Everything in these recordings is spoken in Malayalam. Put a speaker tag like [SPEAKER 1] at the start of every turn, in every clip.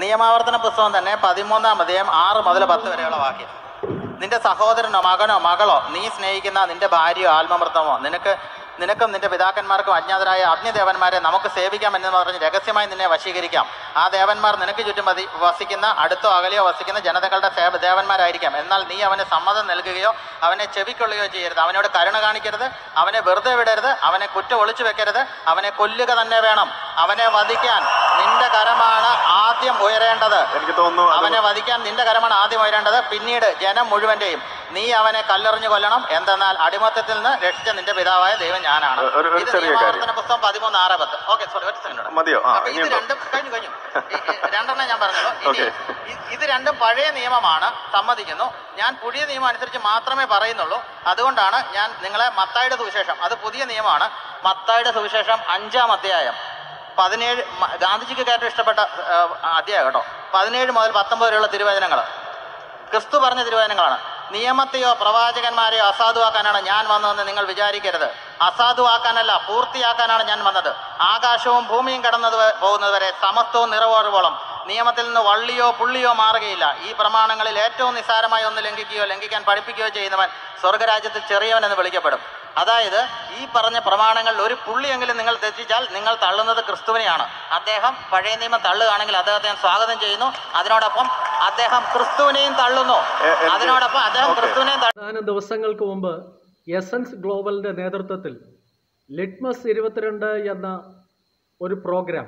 [SPEAKER 1] നിയമാവർത്തന പുസ്തകം തന്നെ പതിമൂന്നാം അധ്യായം ആറ് മുതൽ പത്ത് വരെയുള്ള വാക്യം നിന്റെ സഹോദരനോ മകനോ മകളോ നീ സ്നേഹിക്കുന്ന നിന്റെ ഭാര്യയോ ആത്മമൃതമോ നിനക്ക് നിനക്കും നിന്റെ പിതാക്കന്മാർക്കും അജ്ഞാതരായ അഗ്നിദേവന്മാരെ നമുക്ക് സേവിക്കാം എന്ന് പറഞ്ഞ് രഹസ്യമായി നിന്നെ വശീകരിക്കാം ആ ദേവന്മാർ നിനക്ക് ചുറ്റും വതി വസിക്കുന്ന അടുത്തോ അകലെയോ വസിക്കുന്ന ജനതകളുടെ സേവ ദേവന്മാരായിരിക്കാം എന്നാൽ നീ അവന് സമ്മതം നൽകുകയോ അവനെ ചെവിക്കൊള്ളുകയോ ചെയ്യരുത് അവനോട് കരുണ കാണിക്കരുത് അവനെ വെറുതെ വിടരുത് അവനെ കുറ്റം ഒളിച്ചു വെക്കരുത് അവനെ കൊല്ലുക തന്നെ വേണം അവനെ വധിക്കാൻ നിന്റെ കരമാണ് ആദ്യം ഉയരേണ്ടത്
[SPEAKER 2] എനിക്ക് തോന്നുന്നു അത്
[SPEAKER 1] അവനെ വധിക്കാൻ നിന്റെ കരമാണ് ആദ്യം ഉയരേണ്ടത് പിന്നീട് ജനം മുഴുവന്റെയും നീ അവനെ കല്ലെറിഞ്ഞു കൊല്ലണം എന്തെന്നാൽ അടിമത്തത്തിൽ നിന്ന് രക്ഷിച്ച നിന്റെ പിതാവായ ദൈവം ഞാനാണ്
[SPEAKER 2] ഒരു- ഒരു
[SPEAKER 1] ഇത്
[SPEAKER 2] ചെറിയ
[SPEAKER 1] നിയമാവർത്തന പുസ്തകം പതിമൂന്ന് ആറ് പത്ത് ഓക്കെ സോറി ഒരു സെക്കൻഡ്
[SPEAKER 2] മതിയോ ആ
[SPEAKER 1] അപ്പൊ ഇത്
[SPEAKER 2] ഇനിയുണ്ടോ
[SPEAKER 1] രണ്ടും കഴിഞ്ഞു കഴിഞ്ഞു ഈ- ഈ രണ്ടെണ്ണം ഞാൻ പറഞ്ഞല്ലോ ഇനി
[SPEAKER 2] Okay.
[SPEAKER 1] ഇ- ഇത് രണ്ടും പഴയ നിയമമാണ് സമ്മതിക്കുന്നു ഞാൻ പുതിയ നിയമം അനുസരിച്ച് മാത്രമേ പറയുന്നുള്ളൂ അതുകൊണ്ടാണ് ഞാൻ നിങ്ങളെ മത്തായുടെ സുവിശേഷം അത് പുതിയ നിയമമാണ് മത്തായുടെ സുവിശേഷം അഞ്ചാം അധ്യായം പതിനേഴ് മ- ഗാന്ധിജിക്ക് ഏറ്റവും ഇഷ്ടപ്പെട്ട ആ, അധ്യായം കേട്ടോ പതിനേഴ് മുതൽ പത്തൊമ്പത് വരെയുള്ള തിരുവചനങ്ങൾ ക്രിസ്തു പറഞ്ഞ തിരുവചനങ്ങളാണ് നിയമത്തെയോ പ്രവാചകന്മാരെയോ അസാധുവാക്കാനാണ് ഞാൻ വന്നതെന്ന് നിങ്ങൾ വിചാരിക്കരുത് അസാധുവാക്കാനല്ല പൂർത്തിയാക്കാനാണ് ഞാൻ വന്നത് ആകാശവും ഭൂമിയും കടന്നത് വ- പോകുന്നത് വരെ സമസ്തവും നിറവേറുവോളം നിയമത്തിൽ നിന്ന് വള്ളിയോ പുള്ളിയോ മാറുകയില്ല ഈ പ്രമാണങ്ങളിൽ ഏറ്റവും നിസ്സാരമായി ഒന്ന് ലംഘിക്കുകയോ ലംഘിക്കാൻ പഠിപ്പിക്കുകയോ ചെയ്യുന്നവൻ സ്വർഗരാജ്യത്തിൽ ചെറിയവൻ എന്ന് വിളിക്കപ്പെടും അതായത് ഈ പറഞ്ഞ പ്രമാണങ്ങളിൽ ഒരു പുള്ളിയെങ്കിലും നിങ്ങൾ തെറ്റിച്ചാൽ നിങ്ങൾ തള്ളുന്നത് ക്രിസ്തുവിനെയാണ് അദ്ദേഹം പഴയ നിയമം തള്ളുകയാണെങ്കിൽ അദ്ദേഹത്തെ ഞാൻ സ്വാഗതം ചെയ്യുന്നു അതിനോടൊപ്പം അദ്ദേഹം ക്രിസ്തുവിനെയും തള്ളുന്നു
[SPEAKER 2] എ- എനിക്ക്
[SPEAKER 1] അതിനോടൊപ്പം അദ്ദേഹം
[SPEAKER 2] ഓക്കേ.
[SPEAKER 1] ക്രിസ്തുവിനെയും തള്ളുന്നു
[SPEAKER 3] ഏതാനും ദിവസങ്ങൾക്ക് മുമ്പ് എസൻസ് ഗ്ലോബലിൻ്റെ നേതൃത്വത്തിൽ ലിറ്റ്മസ് ഇരുപത്തിരണ്ട് എന്ന ഒരു പ്രോഗ്രാം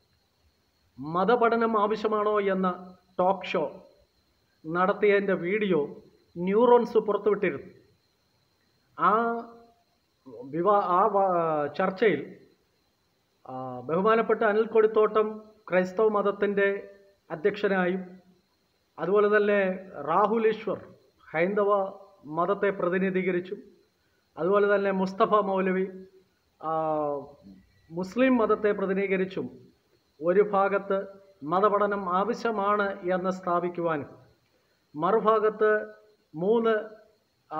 [SPEAKER 3] മതപഠനം ആവശ്യമാണോ എന്ന ടോക്ക് ഷോ നടത്തിയതിൻ്റെ വീഡിയോ ന്യൂറോൺസ് പുറത്തുവിട്ടിരുന്നു ആ വിവാ ആ വ- ചർച്ചയിൽ ആ, ബഹുമാനപ്പെട്ട അനിൽ കൊടിത്തോട്ടം ക്രൈസ്തവ മതത്തിൻ്റെ അധ്യക്ഷനായും അതുപോലെ തന്നെ രാഹുൽ ഈശ്വർ ഹൈന്ദവ മതത്തെ പ്രതിനിധീകരിച്ചും അതുപോലെ തന്നെ മുസ്തഫ മൗലവി ആ, മുസ്ലിം മതത്തെ പ്രതിനിധീകരിച്ചും ഒരു ഭാഗത്ത് മതപഠനം ആവശ്യമാണ് എന്ന് സ്ഥാപിക്കുവാനും മറുഭാഗത്ത് മൂന്ന് ആ,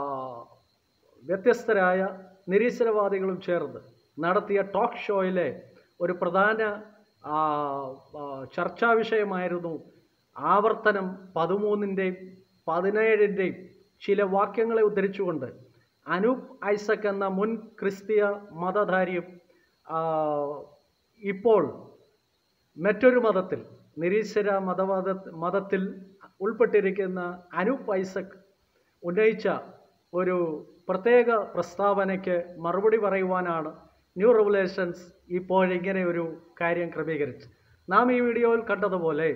[SPEAKER 3] വ്യത്യസ്തരായ നിരീശ്വരവാദികളും ചേർന്ന് നടത്തിയ ടോക്ക് ഷോയിലെ ഒരു പ്രധാന ആ, ആ, ചർച്ചാ വിഷയമായിരുന്നു ആവർത്തനം പതിമൂന്നിൻ്റെയും പതിനേഴിൻ്റെയും ചില വാക്യങ്ങളെ ഉദ്ധരിച്ചുകൊണ്ട് അനൂപ് ഐസക് എന്ന മുൻ ക്രിസ്തീയ മതധാരിയും ആ, ഇപ്പോൾ മറ്റൊരു മതത്തിൽ നിരീശ്വര മതവാദ മതത്തിൽ ഉൾപ്പെട്ടിരിക്കുന്ന അനൂപ് ഐസക് ഉന്നയിച്ച ഒരു പ്രത്യേക പ്രസ്താവനയ്ക്ക് മറുപടി പറയുവാനാണ് ന്യൂ റെവലേഷൻസ് ഇപ്പോഴിങ്ങനെ ഒരു കാര്യം ക്രമീകരിച്ചു നാം ഈ വീഡിയോയിൽ കണ്ടതുപോലെ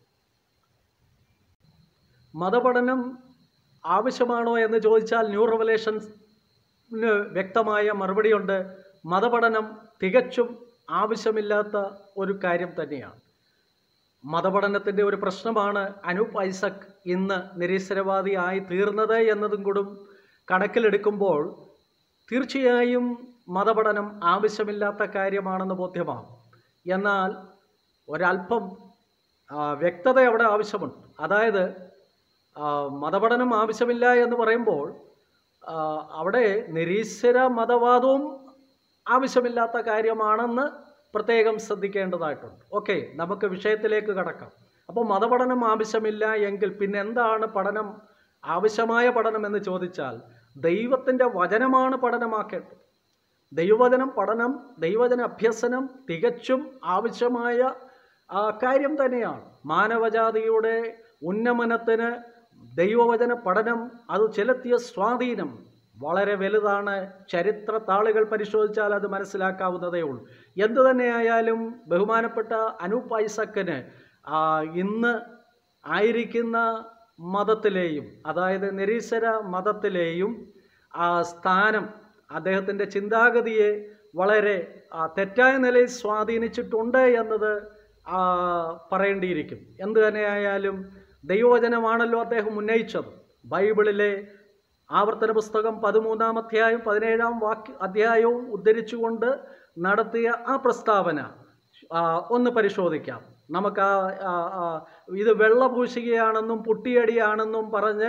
[SPEAKER 3] മതപഠനം ആവശ്യമാണോ എന്ന് ചോദിച്ചാൽ ന്യൂ റെവലേഷൻസിന് വ്യക്തമായ മറുപടിയുണ്ട് മതപഠനം തികച്ചും ആവശ്യമില്ലാത്ത ഒരു കാര്യം തന്നെയാണ് മതപഠനത്തിൻ്റെ ഒരു പ്രശ്നമാണ് അനൂപ് ഐസക് ഇന്ന് നിരീശ്വരവാദിയായി തീർന്നത് എന്നതും കൂടും കണക്കിലെടുക്കുമ്പോൾ തീർച്ചയായും മതപഠനം ആവശ്യമില്ലാത്ത കാര്യമാണെന്ന് ബോധ്യമാണ് എന്നാൽ ഒരല്പം ആ, വ്യക്തത അവിടെ ആവശ്യമുണ്ട് അതായത് ആ, മതപഠനം ആവശ്യമില്ല എന്ന് പറയുമ്പോൾ ആ, അവിടെ നിരീശ്വര മതവാദവും ആവശ്യമില്ലാത്ത കാര്യമാണെന്ന് പ്രത്യേകം ശ്രദ്ധിക്കേണ്ടതായിട്ടുണ്ട് ഓക്കെ നമുക്ക് വിഷയത്തിലേക്ക് കടക്കാം അപ്പോൾ മതപഠനം ആവശ്യമില്ല എങ്കിൽ പിന്നെ എന്താണ് പഠനം ആവശ്യമായ പഠനം എന്ന് ചോദിച്ചാൽ ദൈവത്തിൻ്റെ വചനമാണ് പഠനമാക്കേണ്ടത് ദൈവവചനം പഠനം ദൈവവചന അഭ്യസനം തികച്ചും ആവശ്യമായ ആ, കാര്യം തന്നെയാണ് മാനവജാതിയുടെ ഉന്നമനത്തിന് ദൈവവചന പഠനം അത് ചെലുത്തിയ സ്വാധീനം വളരെ വലുതാണ് ചരിത്ര താളുകൾ പരിശോധിച്ചാൽ അത് മനസ്സിലാക്കാവുന്നതേ ഉള്ളൂ എന്തു തന്നെയായാലും ബഹുമാനപ്പെട്ട അനൂപ് ഐസക്കിന് ആ, ഇന്ന് ആയിരിക്കുന്ന മതത്തിലെയും അതായത് നിരീശ്വര മതത്തിലെയും ആ സ്ഥാനം അദ്ദേഹത്തിൻ്റെ ചിന്താഗതിയെ വളരെ ആ, തെറ്റായ നിലയിൽ സ്വാധീനിച്ചിട്ടുണ്ട് എന്നത് ആ, പറയേണ്ടിയിരിക്കും എന്തു തന്നെയായാലും ദൈവവചനമാണല്ലോ അദ്ദേഹം ഉന്നയിച്ചത് ബൈബിളിലെ ആവർത്തന പുസ്തകം പതിമൂന്നാം അധ്യായം പതിനേഴാം വാക്യ അധ്യായവും ഉദ്ധരിച്ചുകൊണ്ട് നടത്തിയ ആ പ്രസ്താവന ആ, ഒന്ന് പരിശോധിക്കാം നമുക്ക് ആ ആ, ആ, ഇത് വെള്ളപൂശികയാണെന്നും പുട്ടിയടിയാണെന്നും പറഞ്ഞ്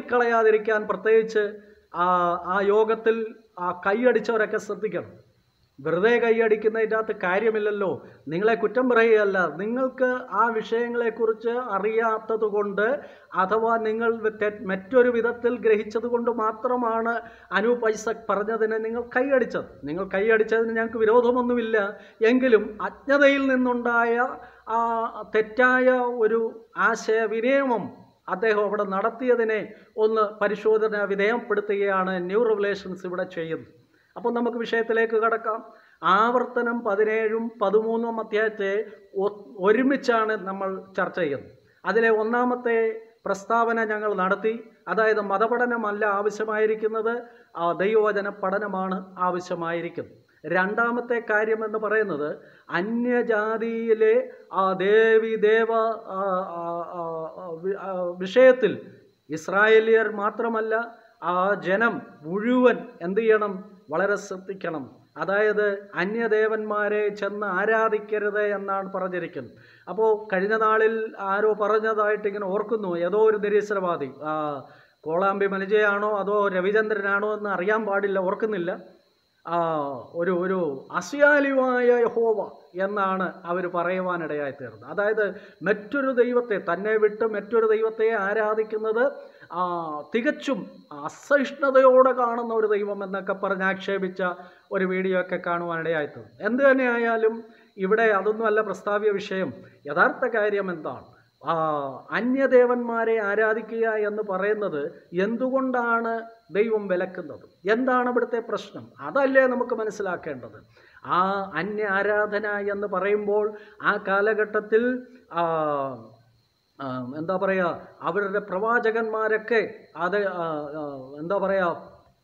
[SPEAKER 3] തള്ളിക്കളയാതിരിക്കാൻ പ്രത്യേകിച്ച് ആ ആ യോഗത്തിൽ ആ കൈയടിച്ചവരൊക്കെ ശ്രദ്ധിക്കണം വെറുതെ കൈയടിക്കുന്നതിൻ്റെ അകത്ത് കാര്യമില്ലല്ലോ നിങ്ങളെ കുറ്റം പറയുകയല്ല നിങ്ങൾക്ക് ആ വിഷയങ്ങളെക്കുറിച്ച് അറിയാത്തത് കൊണ്ട് അഥവാ നിങ്ങൾ തെ- മറ്റൊരു വിധത്തിൽ ഗ്രഹിച്ചത് കൊണ്ട് മാത്രമാണ് അനൂപ് ഐസക് പറഞ്ഞതിനെ നിങ്ങൾ കൈയടിച്ചത് നിങ്ങൾ കൈയടിച്ചതിന് ഞങ്ങൾക്ക് വിരോധമൊന്നുമില്ല എങ്കിലും അജ്ഞതയിൽ നിന്നുണ്ടായ ആ തെറ്റായ ഒരു ആശയവിനിയമം അദ്ദേഹം അവിടെ നടത്തിയതിനെ ഒന്ന് പരിശോധന വിധേയപ്പെടുത്തുകയാണ് ന്യൂ റിവലേഷൻസ് ഇവിടെ ചെയ്യുന്നത് അപ്പോൾ നമുക്ക് വിഷയത്തിലേക്ക് കടക്കാം ആവർത്തനം പതിനേഴും പതിമൂന്നും അധ്യായത്തെ ഒ- ഒരുമിച്ചാണ് നമ്മൾ ചർച്ച ചെയ്യുന്നത് അതിലെ ഒന്നാമത്തെ പ്രസ്താവന ഞങ്ങൾ നടത്തി അതായത് മതപഠനമല്ല ആവശ്യമായിരിക്കുന്നത് ആ ദൈവവചന പഠനമാണ് ആവശ്യമായിരിക്കുന്നത് രണ്ടാമത്തെ കാര്യം എന്ന് പറയുന്നത് അന്യജാതിയിലെ ആ ദേവി ദേവ ആ, ആ, ആ, ആ, വി- ആ, വിഷയത്തിൽ ഇസ്രായേലിയർ മാത്രമല്ല ആ ജനം മുഴുവൻ എന്ത് ചെയ്യണം വളരെ ശ്രദ്ധിക്കണം അതായത് അന്യദേവന്മാരെ ചെന്ന് ആരാധിക്കരുത് എന്നാണ് പറഞ്ഞിരിക്കുന്നത് അപ്പോൾ കഴിഞ്ഞ നാളിൽ ആരോ പറഞ്ഞതായിട്ട് ഇങ്ങനെ ഓർക്കുന്നു ഏതോ ഒരു നിരീശ്വരവാദി ആ, കോളാമ്പി മനുജയാണോ അതോ രവിചന്ദ്രനാണോ എന്ന് അറിയാൻ പാടില്ല ഓർക്കുന്നില്ല ആ, ഒരു ഒരു അസ്യാലിവായ യഹോവ എന്നാണ് അവർ പറയുവാനിടയായി തീർന്നത് അതായത് മറ്റൊരു ദൈവത്തെ തന്നെ വിട്ട് മറ്റൊരു ദൈവത്തെ ആരാധിക്കുന്നത് ആ, തികച്ചും അസഹിഷ്ണുതയോടെ കാണുന്ന ഒരു ദൈവം എന്നൊക്കെ പറഞ്ഞ് ആക്ഷേപിച്ച ഒരു വീഡിയോ ഒക്കെ കാണുവാനിടയായി തീർന്നു എന്ത് തന്നെയായാലും ഇവിടെ അതൊന്നുമല്ല പ്രസ്താവ്യ വിഷയം യഥാർത്ഥ കാര്യം എന്താണ് ആ, അന്യദേവന്മാരെ ആരാധിക്കുക എന്ന് പറയുന്നത് എന്തുകൊണ്ടാണ് ദൈവം വിലക്കുന്നത് എന്താണ് ഇവിടുത്തെ പ്രശ്നം അതല്ലേ നമുക്ക് മനസ്സിലാക്കേണ്ടത് ആ അന്യ ആരാധന എന്ന് പറയുമ്പോൾ ആ കാലഘട്ടത്തിൽ ആ, ആ, എന്താ പറയുക അവരുടെ പ്രവാചകന്മാരൊക്കെ അത് ആ, ആ, എന്താ പറയുക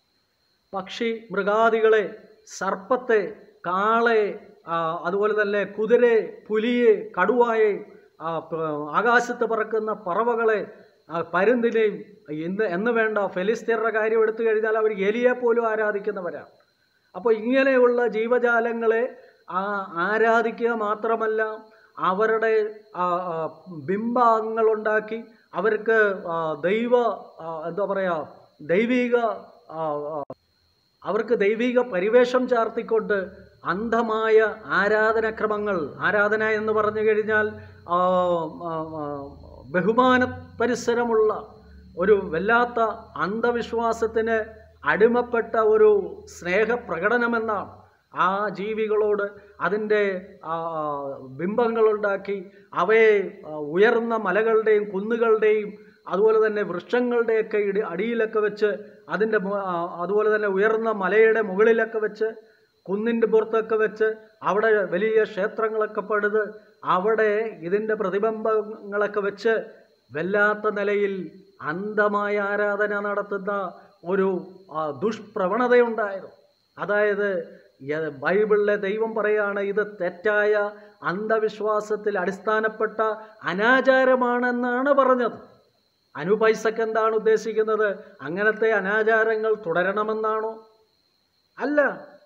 [SPEAKER 3] പക്ഷി മൃഗാദികളെ സർപ്പത്തെ കാളയെ ആ, അതുപോലെ തന്നെ കുതിരയെ പുലിയെ കടുവായെ ആ, പ- ആകാശത്ത് പറക്കുന്ന പറവകളെ ആ, പരുന്തിനെയും ഇന്ന് എന്ന് വേണ്ട ഫെലിസ്തീരുടെ കാര്യം എടുത്തു കഴിഞ്ഞാൽ അവർ എലിയെ പോലും ആരാധിക്കുന്നവരാണ് അപ്പോൾ ഇങ്ങനെയുള്ള ജീവജാലങ്ങളെ ആ ആരാധിക്കുക മാത്രമല്ല അവരുടെ ആ, ആ, ബിംബങ്ങളുണ്ടാക്കി അവർക്ക് ആ, ദൈവ ആ, എന്താ പറയുക ദൈവിക ആ, ആ, അവർക്ക് ദൈവിക പരിവേഷം ചാർത്തിക്കൊണ്ട് അന്ധമായ ആരാധനക്രമങ്ങൾ ആരാധന എന്ന് പറഞ്ഞു കഴിഞ്ഞാൽ ആ, ആ, ആ, ബഹുമാന പരിസരമുള്ള ഒരു വല്ലാത്ത അന്ധവിശ്വാസത്തിന് അടിമപ്പെട്ട ഒരു സ്നേഹപ്രകടനമെന്നാണ് ആ ജീവികളോട് അതിൻ്റെ ആ, ആ, ബിംബങ്ങളുണ്ടാക്കി അവയെ ആ, ഉയർന്ന മലകളുടെയും കുന്നുകളുടെയും അതുപോലെ തന്നെ വൃക്ഷങ്ങളുടെയൊക്കെ ഇടി അടിയിലൊക്കെ വെച്ച് അതിൻ്റെ മു- ആ, അതുപോലെ തന്നെ ഉയർന്ന മലയുടെ മുകളിലൊക്കെ വെച്ച് കുന്നിൻ്റെ പുറത്തൊക്കെ വെച്ച് അവിടെ വലിയ ക്ഷേത്രങ്ങളൊക്കെ പണിത് അവിടെ ഇതിൻ്റെ പ്രതിബിംബങ്ങളൊക്കെ വെച്ച് വല്ലാത്ത നിലയിൽ അന്ധമായ ആരാധന നടത്തുന്ന ഒരു ആ, ദുഷ്പ്രവണതയുണ്ടായിരുന്നു അതായത് യ- ബൈബിളിലെ ദൈവം പറയാണ് ഇത് തെറ്റായ അന്ധവിശ്വാസത്തിൽ അടിസ്ഥാനപ്പെട്ട അനാചാരമാണെന്നാണ് പറഞ്ഞത് അനുപൈസക്ക് എന്താണ് ഉദ്ദേശിക്കുന്നത് അങ്ങനത്തെ അനാചാരങ്ങൾ തുടരണമെന്നാണോ അല്ല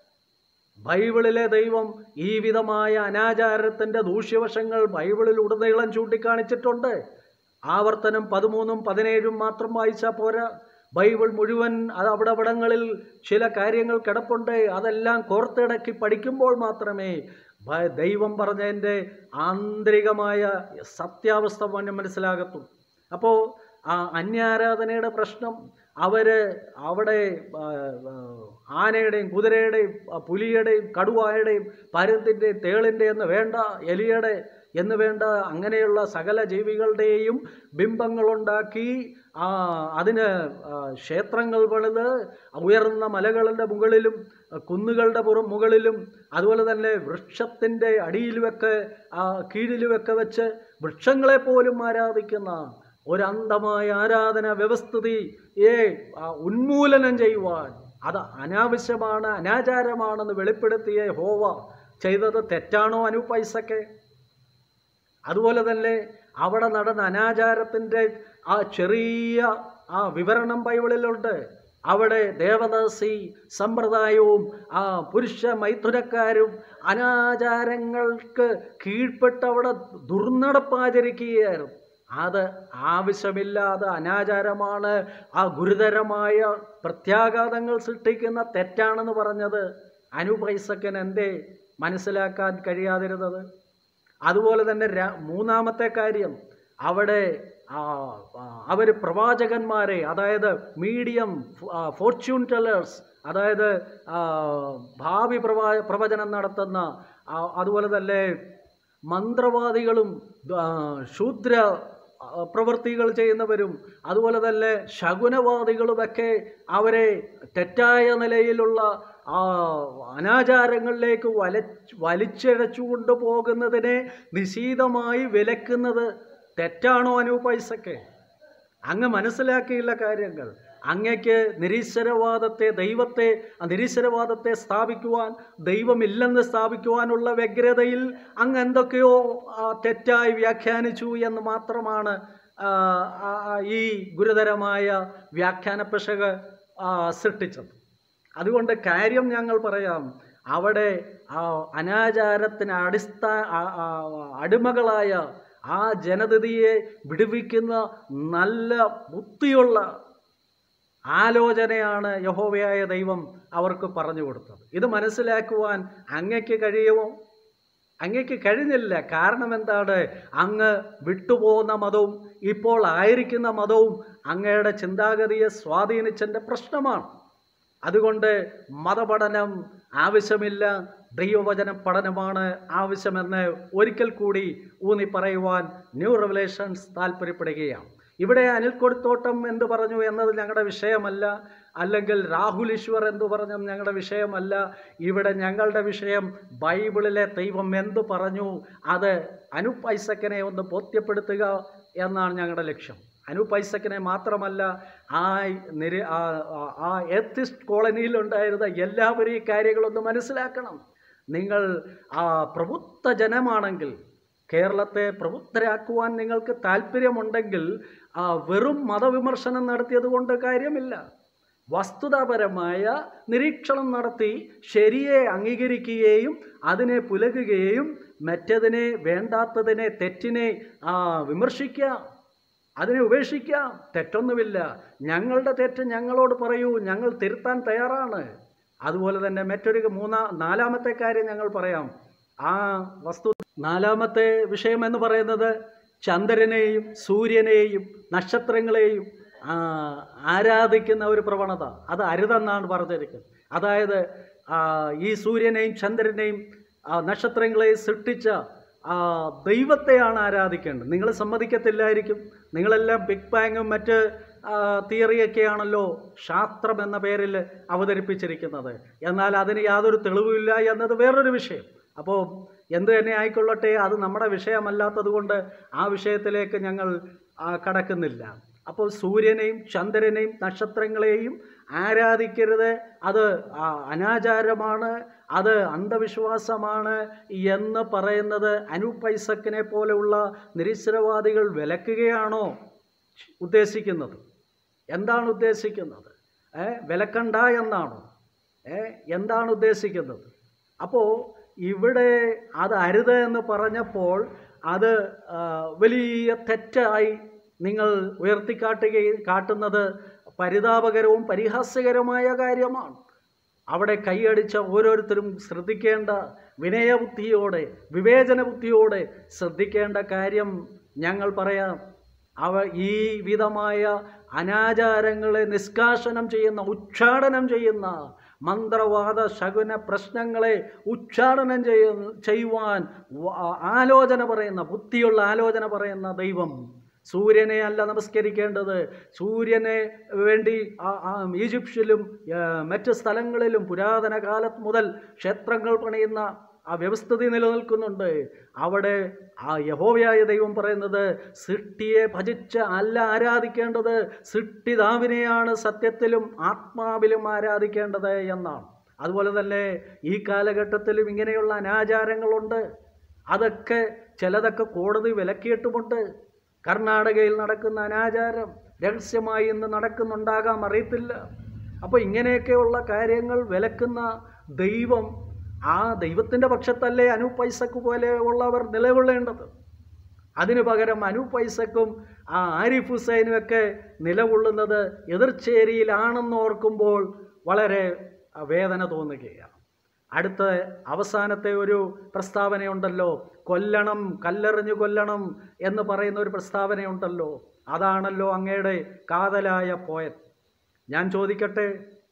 [SPEAKER 3] ബൈബിളിലെ ദൈവം ഈ വിധമായ അനാചാരത്തിൻ്റെ ദൂഷ്യവശങ്ങൾ ബൈബിളിൽ ഉടനീളം ചൂണ്ടിക്കാണിച്ചിട്ടുണ്ട് ആവർത്തനം പതിമൂന്നും പതിനേഴും മാത്രം വായിച്ചാൽ പോരാ ബൈബിൾ മുഴുവൻ അത് അവിടെ അവിടങ്ങളിൽ ചില കാര്യങ്ങൾ കിടപ്പുണ്ട് അതെല്ലാം കോർത്തിണക്കി പഠിക്കുമ്പോൾ മാത്രമേ ബ- ദൈവം പറഞ്ഞതിൻ്റെ ആന്തരികമായ സത്യാവസ്ഥ മന- മനസ്സിലാകത്തുള്ളൂ അപ്പോൾ ആ അന്യാരാധനയുടെ പ്രശ്നം അവർ അവിടെ ആ, ആ, ആനയുടെയും കുതിരയുടെയും ആ, പുലിയുടെയും കടുവായുടെയും പരുത്തിൻ്റെയും തേളിൻ്റെ എന്ന് വേണ്ട എലിയുടെ എന്ന് വേണ്ട അങ്ങനെയുള്ള സകല ജീവികളുടെയും ബിംബങ്ങളുണ്ടാക്കി ആ, അതിന് ആ, ക്ഷേത്രങ്ങൾ പണിത് ഉയർന്ന മലകളുടെ മുകളിലും ആ, കുന്നുകളുടെ പുറം മുകളിലും അതുപോലെ തന്നെ വൃക്ഷത്തിൻ്റെ അടിയിലുമൊക്കെ ആ, കീഴിലുമൊക്കെ വെച്ച് വൃക്ഷങ്ങളെ പോലും ആരാധിക്കുന്ന ഒരു അന്ധമായ ആരാധന വ്യവസ്ഥിതിയെ ആ, ഉന്മൂലനം ചെയ്യുവാൻ അത് അനാവശ്യമാണ് അനാചാരമാണെന്ന് വെളിപ്പെടുത്തിയ ഹോവ ചെയ്തത് തെറ്റാണോ അനുപൈസക്കെ അതുപോലെ തന്നെ അവിടെ നടന്ന അനാചാരത്തിൻ്റെ ആ ചെറിയ ആ വിവരണം ബൈബിളിലുണ്ട് അവിടെ ദേവദാസി സമ്പ്രദായവും ആ പുരുഷ മൈഥുനക്കാരും അനാചാരങ്ങൾക്ക് കീഴ്പ്പെട്ട് അവിടെ ദുർനടപ്പാചരിക്കുകയായിരുന്നു അത് ആവശ്യമില്ലാതെ അനാചാരമാണ് ആ ഗുരുതരമായ പ്രത്യാഘാതങ്ങൾ സൃഷ്ടിക്കുന്ന തെറ്റാണെന്ന് പറഞ്ഞത് അനൂപ് ഐസക്കൻ എന്തേ മനസ്സിലാക്കാൻ കഴിയാതിരുന്നത് അതുപോലെ തന്നെ ര- മൂന്നാമത്തെ കാര്യം അവിടെ അവർ പ്രവാചകന്മാരെ അതായത് മീഡിയം ഫോർച്യൂൺ ടെല്ലേഴ്സ് അതായത് ആ, ഭാവി പ്രവാ പ്രവചനം നടത്തുന്ന ആ, അതുപോലെ തന്നെ മന്ത്രവാദികളും ആ, ശൂദ്ര ആ, പ്രവൃത്തികൾ ചെയ്യുന്നവരും അതുപോലെ തന്നെ ശകുനവാദികളുമൊക്കെ അവരെ തെറ്റായ നിലയിലുള്ള ആ അനാചാരങ്ങളിലേക്ക് വല വലിച്ചിഴച്ചുകൊണ്ട് പോകുന്നതിനെ നിശീതമായി വിലക്കുന്നത് തെറ്റാണോ അനൂപ് ഐസക്ക് അങ്ങ് മനസ്സിലാക്കിയുള്ള കാര്യങ്ങൾ അങ്ങയ്ക്ക് നിരീശ്വരവാദത്തെ ദൈവത്തെ ആ നിരീശ്വരവാദത്തെ സ്ഥാപിക്കുവാൻ ദൈവമില്ലെന്ന് സ്ഥാപിക്കുവാനുള്ള വ്യഗ്രതയിൽ അങ്ങ് എന്തൊക്കെയോ ആ, തെറ്റായി വ്യാഖ്യാനിച്ചു എന്ന് മാത്രമാണ് ആ, ആ, ആ, ഈ ഗുരുതരമായ വ്യാഖ്യാന പിശക് ആ, സൃഷ്ടിച്ചത് അതുകൊണ്ട് കാര്യം ഞങ്ങൾ പറയാം അവിടെ ആ അനാചാരത്തിന് അടിസ്ഥാന അടിമകളായ ആ ജനതയെ വിടുവിക്കുന്ന നല്ല ബുദ്ധിയുള്ള ആലോചനയാണ് യഹോവയായ ദൈവം അവർക്ക് പറഞ്ഞു കൊടുത്തത് ഇത് മനസ്സിലാക്കുവാൻ അങ്ങയ്ക്ക് കഴിയുമോ അങ്ങയ്ക്ക് കഴിഞ്ഞില്ല കാരണം എന്താണ് അങ്ങ് വിട്ടുപോകുന്ന മതവും ഇപ്പോൾ ആയിരിക്കുന്ന മതവും അങ്ങയുടെ ചിന്താഗതിയെ സ്വാധീനിച്ചതിൻ്റെ പ്രശ്നമാണ് അതുകൊണ്ട് മതപഠനം ആവശ്യമില്ല ദൈവവചന പഠനമാണ് ആവശ്യമെന്ന് ഒരിക്കൽ കൂടി ഊന്നി പറയുവാൻ ന്യൂ റെവലേഷൻസ് താല്പര്യപ്പെടുകയാണ് ഇവിടെ അനിൽ കൊടുത്തോട്ടം എന്ന് പറഞ്ഞു എന്നത് ഞങ്ങളുടെ വിഷയമല്ല അല്ലെങ്കിൽ രാഹുൽ ഈശ്വർ എന്ന് പറഞ്ഞു ഞങ്ങളുടെ വിഷയമല്ല ഇവിടെ ഞങ്ങളുടെ വിഷയം ബൈബിളിലെ ദൈവം എന്തു പറഞ്ഞു അത് അനൂപ് ഐസക്കനെ ഒന്ന് ബോധ്യപ്പെടുത്തുക എന്നാണ് ഞങ്ങളുടെ ലക്ഷ്യം അനൂപ് ഐസക്കിനെ മാത്രമല്ല ആ നിര ആ- ആ- ആ എത്തിസ്റ്റ് കോളനിയിൽ ഉണ്ടായിരുന്ന എല്ലാവരും ഈ കാര്യങ്ങളൊന്ന് മനസ്സിലാക്കണം നിങ്ങൾ ആ പ്രബുദ്ധ ജനമാണെങ്കിൽ കേരളത്തെ പ്രബുദ്ധരാക്കുവാൻ നിങ്ങൾക്ക് താല്പര്യമുണ്ടെങ്കിൽ ആ വെറും മതവിമർശനം നടത്തിയത് കൊണ്ട് കാര്യമില്ല വസ്തുതാപരമായ നിരീക്ഷണം നടത്തി ശരിയെ അംഗീകരിക്കുകയും അതിനെ പുലകുകയും മറ്റതിനെ വേണ്ടാത്തതിനെ തെറ്റിനെ ആ, വിമർശിക്കുക അതിനെ ഉപേക്ഷിക്കാം തെറ്റൊന്നുമില്ല ഞങ്ങളുടെ തെറ്റ് ഞങ്ങളോട് പറയൂ ഞങ്ങൾ തിരുത്താൻ തയ്യാറാണ് അതുപോലെ തന്നെ മറ്റൊരു മൂന്നാ നാലാമത്തെ കാര്യം ഞങ്ങൾ പറയാം ആ വസ്തു നാലാമത്തെ വിഷയം എന്ന് പറയുന്നത് ചന്ദ്രനെയും സൂര്യനെയും നക്ഷത്രങ്ങളെയും ആ, ആരാധിക്കുന്ന ഒരു പ്രവണത അത് അരുതെന്നാണ് പറഞ്ഞിരിക്കുന്നത് അതായത് ആ, ഈ സൂര്യനെയും ചന്ദ്രനെയും ആ, നക്ഷത്രങ്ങളെയും സൃഷ്ടിച്ച ആ, ദൈവത്തെയാണ് ആരാധിക്കേണ്ടത് നിങ്ങൾ സമ്മതിക്കത്തില്ലായിരിക്കും നിങ്ങളെല്ലാം ബിഗ് ബാങ്ങും മറ്റ് ആ, തിയറിയൊക്കെയാണല്ലോ ശാസ്ത്രം എന്ന പേരിൽ അവതരിപ്പിച്ചിരിക്കുന്നത് എന്നാൽ അതിന് യാതൊരു തെളിവുമില്ല എന്നത് വേറൊരു വിഷയം അപ്പോൾ എന്ത് തന്നെ ആയിക്കൊള്ളട്ടെ അത് നമ്മുടെ വിഷയമല്ലാത്തത് കൊണ്ട് ആ വിഷയത്തിലേക്ക് ഞങ്ങൾ ആ, കടക്കുന്നില്ല അപ്പോൾ സൂര്യനെയും ചന്ദ്രനെയും നക്ഷത്രങ്ങളെയും ആരാധിക്കരുത് അത് ആ, അനാചാരമാണ് അത് അന്ധവിശ്വാസമാണ് എന്ന് പറയുന്നത് അനൂപ് ഐസക്കിനെ പോലെയുള്ള നിരീശ്വരവാദികൾ വിലക്കുകയാണോ ഉദ്ദേശിക്കുന്നത് എന്താണ് ഉദ്ദേശിക്കുന്നത് ഏ വിലക്കണ്ട എന്നാണോ ഏ എന്താണ് ഉദ്ദേശിക്കുന്നത് അപ്പോൾ ഇവിടെ അത് അരുത് എന്ന് പറഞ്ഞപ്പോൾ അത് ആ, വലിയ തെറ്റായി നിങ്ങൾ ഉയർത്തിക്കാട്ടുകയും കാട്ടുന്നത് പരിതാപകരവും പരിഹാസ്യകരമായ കാര്യമാണ് അവിടെ കൈയടിച്ച ഓരോരുത്തരും ശ്രദ്ധിക്കേണ്ട വിനയബുദ്ധിയോടെ വിവേചന ബുദ്ധിയോടെ ശ്രദ്ധിക്കേണ്ട കാര്യം ഞങ്ങൾ പറയാം അവ ഈ വിധമായ അനാചാരങ്ങളെ നിഷ്കാസനം ചെയ്യുന്ന ഉച്ചാടനം ചെയ്യുന്ന മന്ത്രവാദ ശകുന പ്രശ്നങ്ങളെ ഉച്ചാടനം ചെയ്യ ചെയ്യുവാൻ വ- ആലോചന പറയുന്ന ബുദ്ധിയുള്ള ആലോചന പറയുന്ന ദൈവം സൂര്യനെ അല്ല നമസ്കരിക്കേണ്ടത് സൂര്യനെ വേണ്ടി ആ- ആ ഈജിപ്ഷ്യയിലും ആ, മറ്റ് സ്ഥലങ്ങളിലും പുരാതന കാലത്ത് മുതൽ ക്ഷേത്രങ്ങൾ പണിയുന്ന ആ വ്യവസ്ഥിതി നിലനിൽക്കുന്നുണ്ട് അവിടെ ആ യഹോവയായ ദൈവം പറയുന്നത് സൃഷ്ടിയെ ഭജിച്ച് അല്ല ആരാധിക്കേണ്ടത് സൃഷ്ടിതാവിനെയാണ് സത്യത്തിലും ആത്മാവിലും ആരാധിക്കേണ്ടത് എന്നാണ് അതുപോലെ തന്നെ ഈ കാലഘട്ടത്തിലും ഇങ്ങനെയുള്ള അനാചാരങ്ങളുണ്ട് അതൊക്കെ ചിലതൊക്കെ കോടതി വിലക്കിയിട്ടുമുണ്ട് കർണാടകയിൽ നടക്കുന്ന അനാചാരം രഹസ്യമായി ഇന്ന് നടക്കുന്നുണ്ടാകാം അറിയത്തില്ല അപ്പോൾ ഇങ്ങനെയൊക്കെയുള്ള കാര്യങ്ങൾ വിലക്കുന്ന ദൈവം ആ ദൈവത്തിൻ്റെ പക്ഷത്തല്ലേ അനൂപ് ഐസക്ക് പോലെ ഉള്ളവർ നിലകൊള്ളേണ്ടത് അതിനു പകരം അനൂപ് ഐസക്കും ആ ആരിഫ് ഹുസൈനും ഒക്കെ നിലകൊള്ളുന്നത് എതിർച്ചേരിയിലാണെന്ന് ഓർക്കുമ്പോൾ വളരെ ആ, വേദന തോന്നുകയാണ് അടുത്ത അവസാനത്തെ ഒരു പ്രസ്താവനയുണ്ടല്ലോ കൊല്ലണം കല്ലെറിഞ്ഞു കൊല്ലണം എന്ന് പറയുന്ന ഒരു പ്രസ്താവനയുണ്ടല്ലോ അതാണല്ലോ അങ്ങയുടെ കാതലായ പോയത് ഞാൻ ചോദിക്കട്ടെ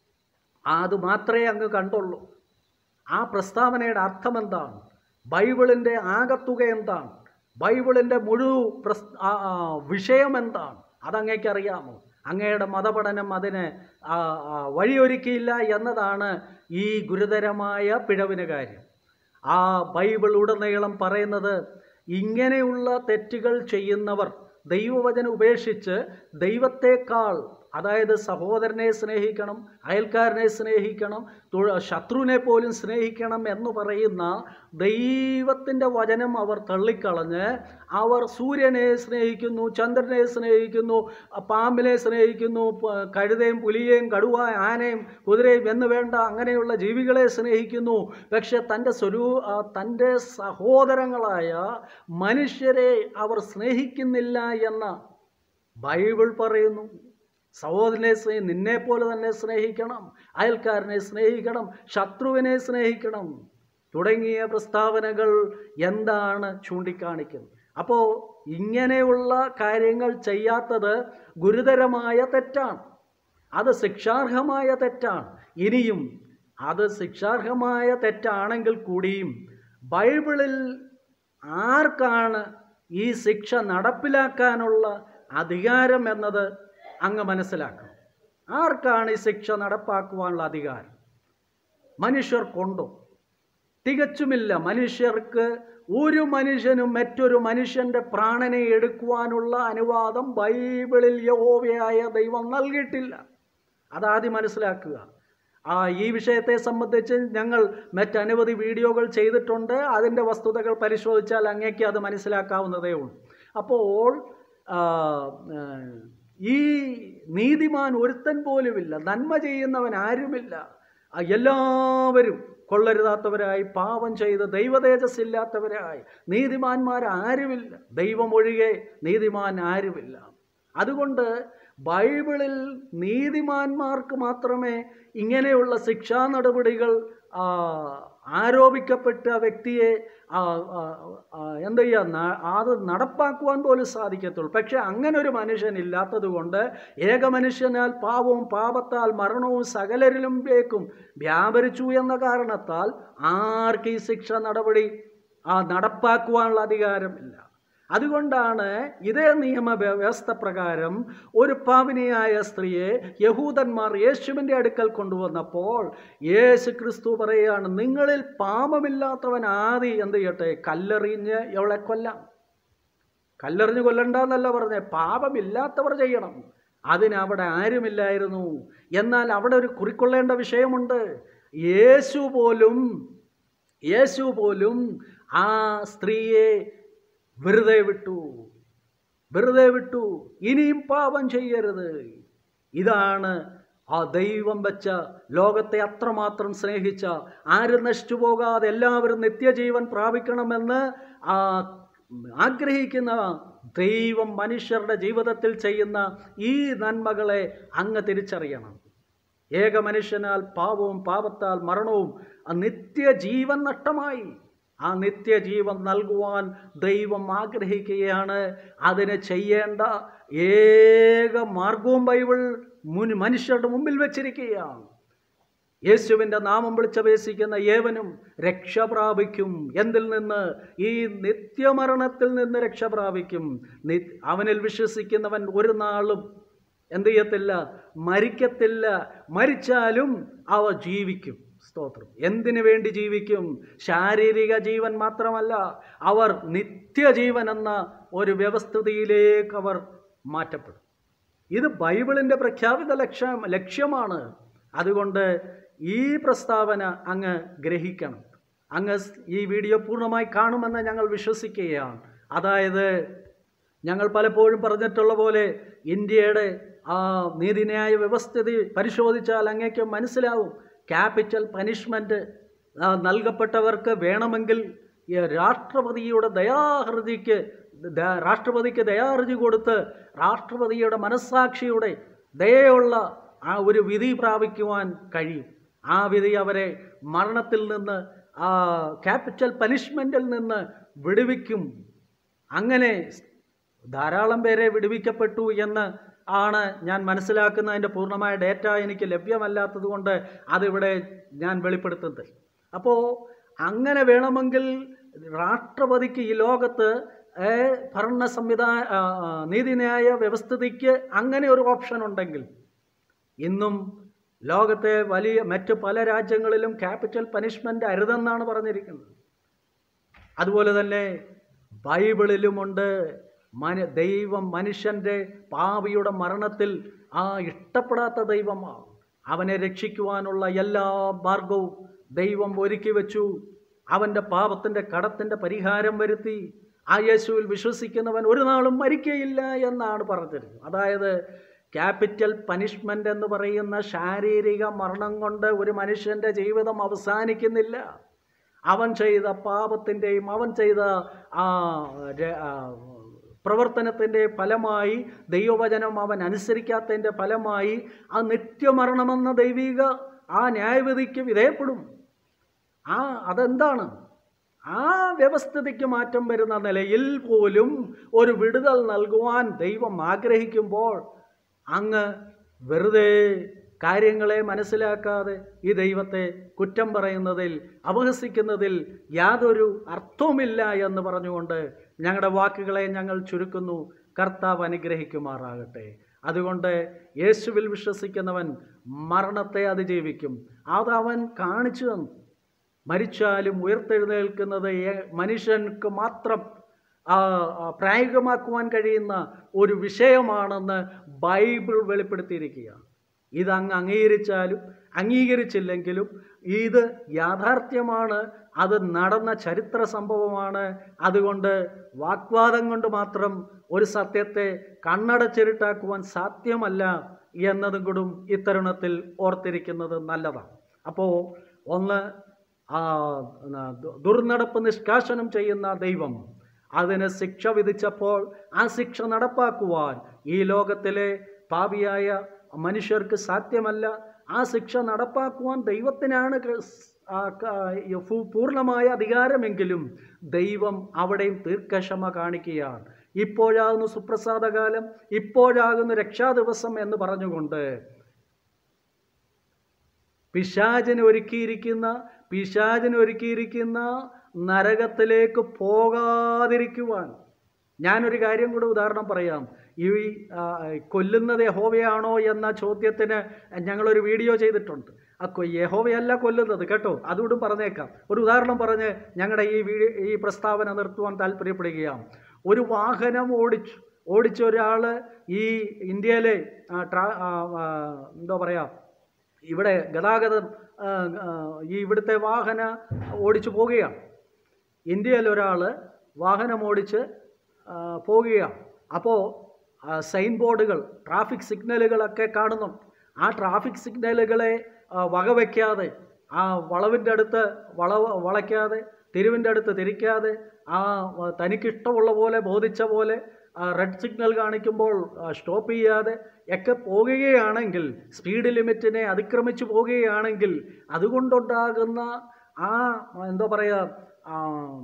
[SPEAKER 3] അത് മാത്രമേ അങ്ങ് കണ്ടുള്ളൂ ആ പ്രസ്താവനയുടെ അർത്ഥം എന്താണ് ബൈബിളിൻ്റെ ആകത്തുക എന്താണ് ബൈബിളിൻ്റെ മുഴു പ്രസ് ആ, ആ, വിഷയം എന്താണ് അതങ്ങേക്ക് അറിയാമോ അങ്ങയുടെ മതപഠനം അതിന് ആ, ആ, വഴിയൊരുക്കിയില്ല എന്നതാണ് ഈ ഗുരുതരമായ പിഴവിന് കാര്യം ആ ബൈബിൾ ഉടനീളം പറയുന്നത് ഇങ്ങനെയുള്ള തെറ്റുകൾ ചെയ്യുന്നവർ ദൈവവചനം ഉപേക്ഷിച്ച് ദൈവത്തെക്കാൾ അതായത് സഹോദരനെ സ്നേഹിക്കണം അയൽക്കാരനെ സ്നേഹിക്കണം തൊഴ- ശത്രുവിനെ പോലും സ്നേഹിക്കണം എന്ന് പറയുന്ന ദൈവത്തിൻ്റെ വചനം അവർ തള്ളിക്കളഞ്ഞ് അവർ സൂര്യനെ സ്നേഹിക്കുന്നു ചന്ദ്രനെ സ്നേഹിക്കുന്നു പാമ്പിനെ സ്നേഹിക്കുന്നു പ- കഴുതയും പുലിയെയും കടുവ ആനയും കുതിരയും എന്ന് വേണ്ട അങ്ങനെയുള്ള ജീവികളെ സ്നേഹിക്കുന്നു പക്ഷെ തൻ്റെ സ്വരൂ ആ, തൻ്റെ സഹോദരങ്ങളായ മനുഷ്യരെ അവർ സ്നേഹിക്കുന്നില്ല എന്ന ബൈബിൾ പറയുന്നു സഹോദരനെ സ്നേഹി നിന്നെ പോലെ തന്നെ സ്നേഹിക്കണം അയൽക്കാരനെ സ്നേഹിക്കണം ശത്രുവിനെ സ്നേഹിക്കണം തുടങ്ങിയ പ്രസ്താവനകൾ എന്താണ് ചൂണ്ടിക്കാണിക്കുന്നത് അപ്പോൾ ഇങ്ങനെയുള്ള കാര്യങ്ങൾ ചെയ്യാത്തത് ഗുരുതരമായ തെറ്റാണ് അത് ശിക്ഷാർഹമായ തെറ്റാണ് ഇനിയും അത് ശിക്ഷാർഹമായ തെറ്റാണെങ്കിൽ കൂടിയും ബൈബിളിൽ ആർക്കാണ് ഈ ശിക്ഷ നടപ്പിലാക്കാനുള്ള അധികാരം എന്നത് അങ്ങ് മനസ്സിലാക്കണം ആർക്കാണ് ഈ ശിക്ഷ നടപ്പാക്കുവാനുള്ള അധികാരം മനുഷ്യർക്കുണ്ടോ തികച്ചുമില്ല മനുഷ്യർക്ക് ഒരു മനുഷ്യനും മറ്റൊരു മനുഷ്യൻ്റെ പ്രാണനെ എടുക്കുവാനുള്ള അനുവാദം ബൈബിളിൽ യഹോവയായ ദൈവം നൽകിയിട്ടില്ല അതാദ്യം മനസ്സിലാക്കുക ആ ഈ വിഷയത്തെ സംബന്ധിച്ച് ഞങ്ങൾ മറ്റനവധി വീഡിയോകൾ ചെയ്തിട്ടുണ്ട് അതിൻ്റെ വസ്തുതകൾ പരിശോധിച്ചാൽ അങ്ങേക്ക് അത് മനസ്സിലാക്കാവുന്നതേ ഉള്ളൂ അപ്പോൾ ആ, ആ, ഈ നീതിമാൻ ഒരുത്തൻ പോലുമില്ല നന്മ ചെയ്യുന്നവൻ ആരുമില്ല ആ, എല്ലാവരും കൊള്ളരുതാത്തവരായി പാപം ചെയ്ത് ദൈവതേജസ് ഇല്ലാത്തവരായി നീതിമാന്മാരാരുമില്ല ദൈവമൊഴികെ നീതിമാൻ ആരുമില്ല അതുകൊണ്ട് ബൈബിളിൽ നീതിമാന്മാർക്ക് മാത്രമേ ഇങ്ങനെയുള്ള ശിക്ഷാ നടപടികൾ ആ, ആരോപിക്കപ്പെട്ട വ്യക്തിയെ ആ, ആ, ആ, എന്ത് ചെയ്യുക ന- അത് നടപ്പാക്കുവാൻ പോലും സാധിക്കത്തുള്ളൂ പക്ഷെ അങ്ങനെ ഒരു മനുഷ്യൻ ഇല്ലാത്തത് കൊണ്ട് ഏകമനുഷ്യനാൽ പാവവും പാപത്താൽ മരണവും സകലരിലുംബേക്കും വ്യാപരിച്ചു എന്ന കാരണത്താൽ ആർക്ക് ഈ ശിക്ഷ നടപടി ആ നടപ്പാക്കുവാനുള്ള അധികാരമില്ല അതുകൊണ്ടാണ് ഇതേ നിയമ വ്യവസ്ഥ പ്രകാരം ഒരു പാവിനിയായ സ്ത്രീയെ യഹൂദന്മാർ യേശുവിൻ്റെ അടുക്കൽ കൊണ്ടുവന്നപ്പോൾ യേശു ക്രിസ്തു പറയുകയാണ് നിങ്ങളിൽ പാപമില്ലാത്തവൻ ആദി എന്ത് ചെയ്യട്ടെ കല്ലെറിഞ്ഞ് ഇവളെ കൊല്ലാം കല്ലെറിഞ്ഞ് കൊല്ലണ്ടെന്നല്ല പറഞ്ഞേ പാപമില്ലാത്തവർ ചെയ്യണം അതിനവിടെ ആരുമില്ലായിരുന്നു എന്നാൽ അവിടെ ഒരു കുറിക്കൊള്ളേണ്ട വിഷയമുണ്ട് യേശു പോലും യേശു പോലും ആ സ്ത്രീയെ വെറുതെ വിട്ടു വെറുതെ വിട്ടു ഇനിയും പാപം ചെയ്യരുത് ഇതാണ് ആ ദൈവം വെച്ച ലോകത്തെ അത്രമാത്രം സ്നേഹിച്ച ആരും നശിച്ചു പോകാതെ എല്ലാവരും നിത്യജീവൻ പ്രാപിക്കണമെന്ന് ആ ആഗ്രഹിക്കുന്ന ദൈവം മനുഷ്യരുടെ ജീവിതത്തിൽ ചെയ്യുന്ന ഈ നന്മകളെ അങ്ങ് തിരിച്ചറിയണം ഏക മനുഷ്യനാൽ പാപവും പാപത്താൽ മരണവും ആ നിത്യജീവൻ നഷ്ടമായി ആ നിത്യജീവൻ നൽകുവാൻ ദൈവം ആഗ്രഹിക്കുകയാണ് അതിന് ചെയ്യേണ്ട ഏക മാർഗവും ബൈബിൾ മുൻ മനുഷ്യരുടെ മുമ്പിൽ വെച്ചിരിക്കുകയാണ് യേശുവിൻ്റെ നാമം വിളിച്ചപേക്ഷിക്കുന്ന ഏവനും രക്ഷ പ്രാപിക്കും എന്തിൽ നിന്ന് ഈ നിത്യമരണത്തിൽ നിന്ന് രക്ഷ പ്രാപിക്കും നി- അവനിൽ വിശ്വസിക്കുന്നവൻ ഒരു നാളും എന്ത് ചെയ്യത്തില്ല മരിക്കത്തില്ല മരിച്ചാലും അവ ജീവിക്കും സ്തോത്രം എന്തിനു വേണ്ടി ജീവിക്കും ശാരീരിക ജീവൻ മാത്രമല്ല അവർ നിത്യജീവൻ എന്ന ഒരു വ്യവസ്ഥിതിയിലേക്ക് അവർ മാറ്റപ്പെടും ഇത് ബൈബിളിൻ്റെ പ്രഖ്യാപിത ലക്ഷ്യം ലക്ഷ്യമാണ് അതുകൊണ്ട് ഈ പ്രസ്താവന അങ്ങ് ഗ്രഹിക്കണം അങ്ങ് സ് ഈ വീഡിയോ പൂർണ്ണമായി കാണുമെന്ന് ഞങ്ങൾ വിശ്വസിക്കുകയാണ് അതായത് ഞങ്ങൾ പലപ്പോഴും പറഞ്ഞിട്ടുള്ള പോലെ ഇന്ത്യയുടെ ആ നീതിന്യായ വ്യവസ്ഥിതി പരിശോധിച്ചാൽ അങ്ങേക്ക് മനസ്സിലാവും ക്യാപിറ്റൽ പനിഷ്മെൻറ്റ് നൽകപ്പെട്ടവർക്ക് വേണമെങ്കിൽ ഈ രാഷ്ട്രപതിയുടെ ദയാഹൃതിക്ക് ദ- രാഷ്ട്രപതിക്ക് ദയാഹൃതി കൊടുത്ത് രാഷ്ട്രപതിയുടെ മനസ്സാക്ഷിയുടെ ദയയുള്ള ആ ഒരു വിധി പ്രാപിക്കുവാൻ കഴിയും ആ വിധി അവരെ മരണത്തിൽ നിന്ന് ആ ക്യാപിറ്റൽ പനിഷ്മെൻറ്റിൽ നിന്ന് വിടുവിക്കും അങ്ങനെ ധാരാളം പേരെ വിടുവിക്കപ്പെട്ടു എന്ന് ആണ് ഞാൻ മനസ്സിലാക്കുന്നതിൻ്റെ പൂർണ്ണമായ ഡേറ്റ എനിക്ക് ലഭ്യമല്ലാത്തത് കൊണ്ട് അതിവിടെ ഞാൻ വെളിപ്പെടുത്തുന്നത് അപ്പോൾ അങ്ങനെ വേണമെങ്കിൽ രാഷ്ട്രപതിക്ക് ഈ ലോകത്ത് ഏ, ഭരണ സംവിധാന ആ, ആ, നീതിന്യായ വ്യവസ്ഥിതിക്ക് അങ്ങനെ ഒരു ഓപ്ഷൻ ഉണ്ടെങ്കിൽ ഇന്നും ലോകത്തെ വലിയ മറ്റ് പല രാജ്യങ്ങളിലും ക്യാപിറ്റൽ പനിഷ്മെൻ്റ് അരുതെന്നാണ് പറഞ്ഞിരിക്കുന്നത് അതുപോലെ തന്നെ ബൈബിളിലുമുണ്ട് മനു ദൈവം മനുഷ്യൻ്റെ പാപിയുടെ മരണത്തിൽ ആ ഇഷ്ടപ്പെടാത്ത ദൈവമാണ് അവനെ രക്ഷിക്കുവാനുള്ള എല്ലാ മാർഗവും ദൈവം ഒരുക്കി വെച്ചു അവൻ്റെ പാപത്തിൻ്റെ കടത്തിൻ്റെ പരിഹാരം വരുത്തി ആ യേശുവിൽ വിശ്വസിക്കുന്നവൻ ഒരു നാളും മരിക്കയില്ല എന്നാണ് പറഞ്ഞിരുന്നത് അതായത് ക്യാപിറ്റൽ പനിഷ്മെൻ്റ് എന്ന് പറയുന്ന ശാരീരിക മരണം കൊണ്ട് ഒരു മനുഷ്യൻ്റെ ജീവിതം അവസാനിക്കുന്നില്ല അവൻ ചെയ്ത പാപത്തിൻ്റെയും അവൻ ചെയ്ത ആ, ര- ആ, പ്രവർത്തനത്തിൻ്റെ ഫലമായി ദൈവവചനം അവൻ അനുസരിക്കാത്തതിൻ്റെ ഫലമായി ആ നിത്യമരണമെന്ന ദൈവിക ആ ന്യായവിധിക്ക് വിധേയപ്പെടും ആ അതെന്താണ് ആ വ്യവസ്ഥിതിക്ക് മാറ്റം വരുന്ന നിലയിൽ പോലും ഒരു വിടുതൽ നൽകുവാൻ ദൈവം ആഗ്രഹിക്കുമ്പോൾ അങ്ങ് വെറുതെ കാര്യങ്ങളെ മനസ്സിലാക്കാതെ ഈ ദൈവത്തെ കുറ്റം പറയുന്നതിൽ അപഹസിക്കുന്നതിൽ യാതൊരു അർത്ഥവുമില്ല എന്ന് പറഞ്ഞുകൊണ്ട് ഞങ്ങളുടെ വാക്കുകളെ ഞങ്ങൾ ചുരുക്കുന്നു കർത്താവ് അനുഗ്രഹിക്കുമാറാകട്ടെ അതുകൊണ്ട് യേശുവിൽ വിശ്വസിക്കുന്നവൻ മരണത്തെ അതിജീവിക്കും അതവൻ കാണിച്ചു തന്നു മരിച്ചാലും ഉയർത്തെഴുന്നേൽക്കുന്നത് ഏ- മനുഷ്യർക്ക് മാത്രം ആ, ആ, പ്രായോഗികമാക്കുവാൻ കഴിയുന്ന ഒരു വിഷയമാണെന്ന് ബൈബിൾ വെളിപ്പെടുത്തിയിരിക്കുകയാണ് ഇത് അങ്ങ് അംഗീകരിച്ചാലും അംഗീകരിച്ചില്ലെങ്കിലും ഇത് യാഥാർത്ഥ്യമാണ് അത് നടന്ന ചരിത്ര സംഭവമാണ് അതുകൊണ്ട് വാഗ്വാദം കൊണ്ട് മാത്രം ഒരു സത്യത്തെ കണ്ണടച്ചിരുട്ടാക്കുവാൻ സാധ്യമല്ല എന്നതും കൂടും ഇത്തരുണത്തിൽ ഓർത്തിരിക്കുന്നത് നല്ലതാണ് അപ്പോൾ ഒന്ന് ആ, ന- ദു- ദുർനടപ്പ് നിഷ്കാശനം ചെയ്യുന്ന ദൈവം അതിന് ശിക്ഷ വിധിച്ചപ്പോൾ ആ ശിക്ഷ നടപ്പാക്കുവാൻ ഈ ലോകത്തിലെ പാപിയായ മനുഷ്യർക്ക് സാധ്യമല്ല ആ ശിക്ഷ നടപ്പാക്കുവാൻ ദൈവത്തിനാണ് ക- ആ ക- ഈ ഫു- പൂർണ്ണമായ അധികാരമെങ്കിലും ദൈവം അവിടെയും ദീർഘക്ഷമ കാണിക്കുകയാണ് ഇപ്പോഴാകുന്നു സുപ്രസാദകാലം ഇപ്പോഴാകുന്നു രക്ഷാദിവസം എന്ന് പറഞ്ഞുകൊണ്ട് പിശാചിന് ഒരുക്കിയിരിക്കുന്ന പിശാചിന് ഒരുക്കിയിരിക്കുന്ന നരകത്തിലേക്ക് പോകാതിരിക്കുവാൻ ഞാനൊരു കാര്യം കൂടെ ഉദാഹരണം പറയാം ഈ ആ, കൊല്ലുന്നത് യഹോവയാണോ എന്ന ചോദ്യത്തിന് ഞങ്ങളൊരു വീഡിയോ ചെയ്തിട്ടുണ്ട് ആ കൊ- യഹോവയല്ല കൊല്ലുന്നത് കേട്ടോ അതുകൊണ്ടും പറഞ്ഞേക്കാം ഒരു ഉദാഹരണം പറഞ്ഞ് ഞങ്ങളുടെ ഈ വീ ഈ പ്രസ്താവന നിർത്തുവാൻ താല്പര്യപ്പെടുകയാണ് ഒരു വാഹനം ഓടിച്ചു ഓടിച്ച ഒരാൾ ഈ ഇന്ത്യയിലെ ആ, ട്രാ ആ, ആ, എന്താ പറയുക ഇവിടെ ഗതാഗതം ആ, ആ, ഈ ഇവിടുത്തെ വാഹന ഓടിച്ചു പോവുകയാണ് ഇന്ത്യയിൽ ഒരാൾ വാഹനം ഓടിച്ച് ആ, പോവുകയാണ് അപ്പോൾ സൈൻ ബോർഡുകൾ ട്രാഫിക് സിഗ്നലുകളൊക്കെ കാണുന്നു ആ ട്രാഫിക് സിഗ്നലുകളെ ആ, വകവയ്ക്കാതെ ആ വളവിൻ്റെ അടുത്ത് വളവ് വളയ്ക്കാതെ തിരിവിൻ്റെ അടുത്ത് തിരിക്കാതെ ആ ആ, തനിക്കിഷ്ടമുള്ള പോലെ ബോധിച്ച പോലെ ആ, റെഡ് സിഗ്നൽ കാണിക്കുമ്പോൾ ആ, സ്റ്റോപ്പ് ചെയ്യാതെ ഒക്കെ പോകുകയാണെങ്കിൽ സ്പീഡ് ലിമിറ്റിനെ അതിക്രമിച്ചു പോകുകയാണെങ്കിൽ അതുകൊണ്ടുണ്ടാകുന്ന ആ എന്താ പറയുക ആ,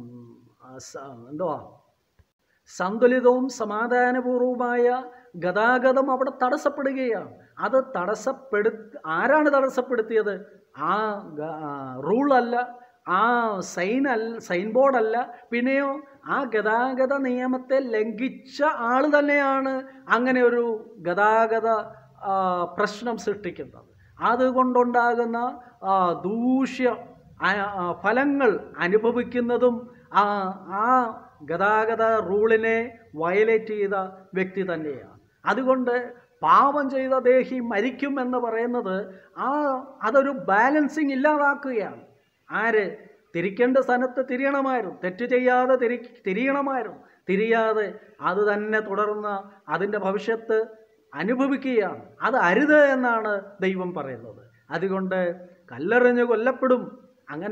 [SPEAKER 3] ആ, സ- എന്തുവാ സന്തുലിതവും സമാധാനപൂർവമായ ഗതാഗതം അവിടെ തടസ്സപ്പെടുകയാണ് അത് തടസ്സപ്പെടു ആരാണ് തടസ്സപ്പെടുത്തിയത് ആ ഗ- ആ, റൂളല്ല ആ സൈൻ അല്ല സൈൻ ബോർഡല്ല പിന്നെയോ ആ ഗതാഗത നിയമത്തെ ലംഘിച്ച ആൾ തന്നെയാണ് അങ്ങനെ ഒരു ഗതാഗത ആ, പ്രശ്നം സൃഷ്ടിക്കുന്നത് അതുകൊണ്ടുണ്ടാകുന്ന ആ, ദൂഷ്യ ആ, ആ, ഫലങ്ങൾ അനുഭവിക്കുന്നതും ആ ആ ഗതാഗത റൂളിനെ വയലേറ്റ് ചെയ്ത വ്യക്തി തന്നെയാണ് അതുകൊണ്ട് പാപം ചെയ്ത ദേഹി മരിക്കും എന്ന് പറയുന്നത് ആ അതൊരു ബാലൻസിങ് ഇല്ലാതാക്കുകയാണ് ആര് തിരിക്കേണ്ട സ്ഥലത്ത് തിരിയണമായിരുന്നു തെറ്റ് ചെയ്യാതെ തിരി തിരിയണമായിരുന്നു തിരിയാതെ അത് തന്നെ തുടർന്ന് അതിൻ്റെ ഭവിഷ്യത്ത് അനുഭവിക്കുകയാണ് അത് അരുത് എന്നാണ് ദൈവം പറയുന്നത് അതുകൊണ്ട് കല്ലെറിഞ്ഞ് കൊല്ലപ്പെടും അങ്ങനെ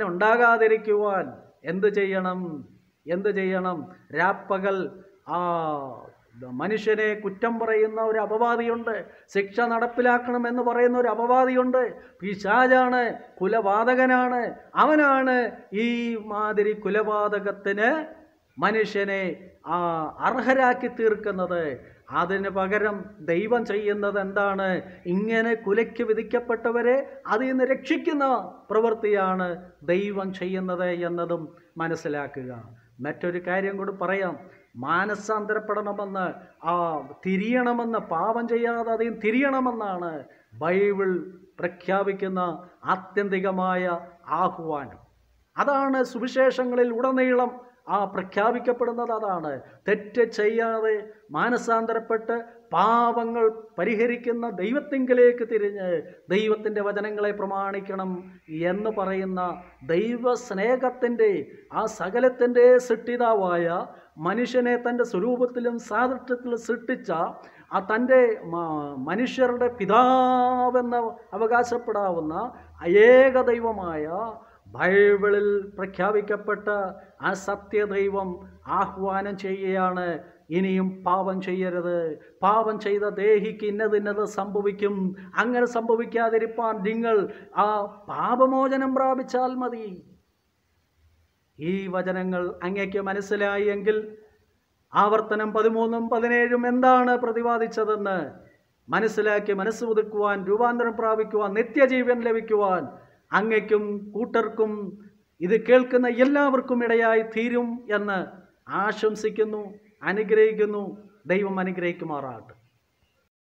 [SPEAKER 3] ഉണ്ടാകാതിരിക്കുവാൻ എന്ത് ചെയ്യണം എന്ത് ചെയ്യണം രാപ്പകൽ ആ മനുഷ്യനെ കുറ്റം പറയുന്ന ഒരു അപവാദിയുണ്ട് ശിക്ഷ നടപ്പിലാക്കണമെന്ന് പറയുന്ന ഒരു അപവാദിയുണ്ട് പിശാചാണ് കുലപാതകനാണ് അവനാണ് ഈ മാതിരി കുലപാതകത്തിന് മനുഷ്യനെ ആ, അർഹരാക്കി തീർക്കുന്നത് അതിന് പകരം ദൈവം ചെയ്യുന്നത് എന്താണ് ഇങ്ങനെ കുലയ്ക്ക് വിധിക്കപ്പെട്ടവരെ അതിൽ നിന്ന് രക്ഷിക്കുന്ന പ്രവൃത്തിയാണ് ദൈവം ചെയ്യുന്നത് എന്നതും മനസ്സിലാക്കുക മറ്റൊരു കാര്യം കൂടി പറയാം മാനസാന്തരപ്പെടണമെന്ന് ആ തിരിയണമെന്ന് പാപം ചെയ്യാതെ അതിൽ തിരിയണമെന്നാണ് ബൈബിൾ പ്രഖ്യാപിക്കുന്ന ആത്യന്തികമായ ആഹ്വാനം അതാണ് സുവിശേഷങ്ങളിൽ ഉടനീളം ആ പ്രഖ്യാപിക്കപ്പെടുന്നത് അതാണ് തെറ്റ് ചെയ്യാതെ മാനസാന്തരപ്പെട്ട് പാപങ്ങൾ പരിഹരിക്കുന്ന ദൈവത്തിങ്കിലേക്ക് തിരിഞ്ഞ് ദൈവത്തിൻ്റെ വചനങ്ങളെ പ്രമാണിക്കണം എന്ന് പറയുന്ന ദൈവ സ്നേഹത്തിൻ്റെ ആ സകലത്തിൻ്റെ സൃഷ്ടിതാവായ മനുഷ്യനെ തൻ്റെ സ്വരൂപത്തിലും സാദൃശ്യത്തിലും സൃഷ്ടിച്ച ആ തൻ്റെ മ- മനുഷ്യരുടെ പിതാവെന്ന് അവകാശപ്പെടാവുന്ന ഏക ദൈവമായ ബൈബിളിൽ പ്രഖ്യാപിക്കപ്പെട്ട ആ സത്യദൈവം ആഹ്വാനം ചെയ്യുകയാണ് ഇനിയും പാപം ചെയ്യരുത് പാപം ചെയ്ത ദേഹിക്ക് ഇന്നതിന്നത് സംഭവിക്കും അങ്ങനെ സംഭവിക്കാതിരിപ്പാൻ നിങ്ങൾ ആ പാപമോചനം പ്രാപിച്ചാൽ മതി ഈ വചനങ്ങൾ അങ്ങയ്ക്ക് മനസ്സിലായി എങ്കിൽ ആവർത്തനം പതിമൂന്നും പതിനേഴും എന്താണ് പ്രതിപാദിച്ചതെന്ന് മനസ്സിലാക്കി മനസ്സ് പുതുക്കുവാൻ രൂപാന്തരം പ്രാപിക്കുവാൻ നിത്യജീവൻ ലഭിക്കുവാൻ അങ്ങയ്ക്കും കൂട്ടർക്കും ഇത് കേൾക്കുന്ന എല്ലാവർക്കും ഇടയായി തീരും എന്ന് ആശംസിക്കുന്നു അനുഗ്രഹിക്കുന്നു ദൈവം അനുഗ്രഹിക്കുമാറാകട്ടെ